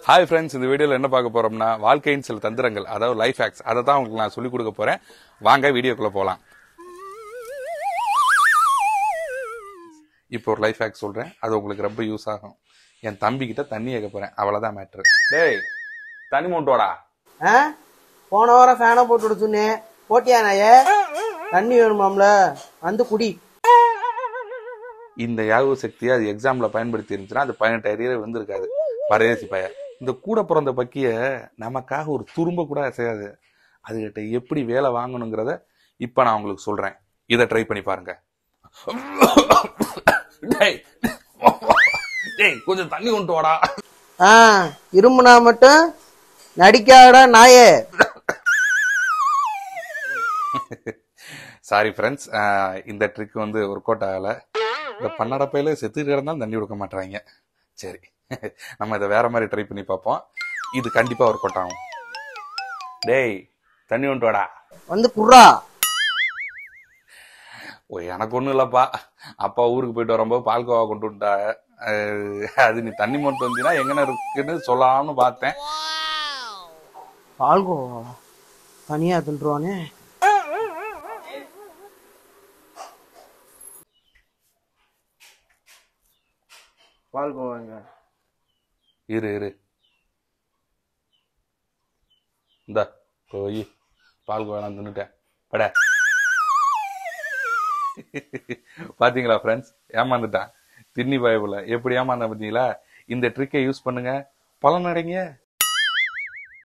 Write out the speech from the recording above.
hi friends இந்த வீடியோல என்ன பார்க்க போறோம்னா வாழ்க்கையின் சில தந்திரங்கள் அதாவது லைஃப் ஹேக்ஸ் அதை தான் உங்களுக்கு நான் சொல்லிக் கொடுக்க போறேன் வாங்க வீடியோக்குள்ள போலாம் இப்போ ஒரு லைஃப் ஹேக் சொல்றேன் அது உங்களுக்கு ரொம்ப யூஸ் ஆகும் என் தம்பி கிட்ட தண்ணி கேட்க போறேன் அவ்வளவுதான் மேட்ரு டேய் தண்ணி மூட்டோடா ஆ போன வாரம் ஃபேனை போட்டு விட சொன்னேன் போட்டியா நாயே தண்ணி வேணுமாம்ல வந்து குடி இந்த யாகு சக்தியை அது எக்ஸாம்ல பயன்படுத்தி இருந்துச்சுன்னா அது பதினெட்டு அரியர் வந்திருக்காது பரதேசி பைய இந்த கூட பிறந்த பக்கிய நமக்காக ஒரு துரும்ப கூட செய்யாது அதுகிட்ட எப்படி வேலை வாங்கணுங்கிறத இப்ப நான் உங்களுக்கு சொல்றேன் இதை ட்ரை பண்ணி பாருங்க டேய் டேய் கொஞ்சம் தண்ணி கொண்டு வாடா ஆ இருமுனா மட்டும் நடிக்காடா நாயே சாரி ஃப்ரெண்ட்ஸ் இந்த ட்ரிக் வந்து ஒர்க் அவுட் ஆகல இந்த பன்னடப்பையில செத்து கிடந்தாலும் தண்ணி கொடுக்க மாட்டாங்க சரி நம்ம இதை வேற மாதிரி ட்ரை பண்ணி பார்ப்போம் இது கண்டிப்பா ஒர்க் அவுட் ஆகும் டேய் தண்ணி கொண்டு வாடா வந்து குர்ரா ஓ எனக்கு ஒண்ணும் இல்லப்பா அப்பா ஊருக்கு போயிட்டு வரும்போது பால்கோவா கொண்டு விட்டா அது நீ தண்ணி மட்டும் வந்தீங்கன்னா எங்கன இருக்குன்னு சொல்லலாம்னு பார்த்தேன் பால்கோவா தனியா தின்றுவானே பால்கோவாங்க இரு இரு இந்த போய் பால்கோவா நான் தின்னுட்டேன் பட பாத்தீங்களா ஃப்ரெண்ட்ஸ் ஏமாந்துட்டான் தின்னி பயப்புல எப்படி ஏமாந்தான் பாத்தீங்களா இந்த ட்ரிக்கை யூஸ் பண்ணுங்க பலன் அடைங்க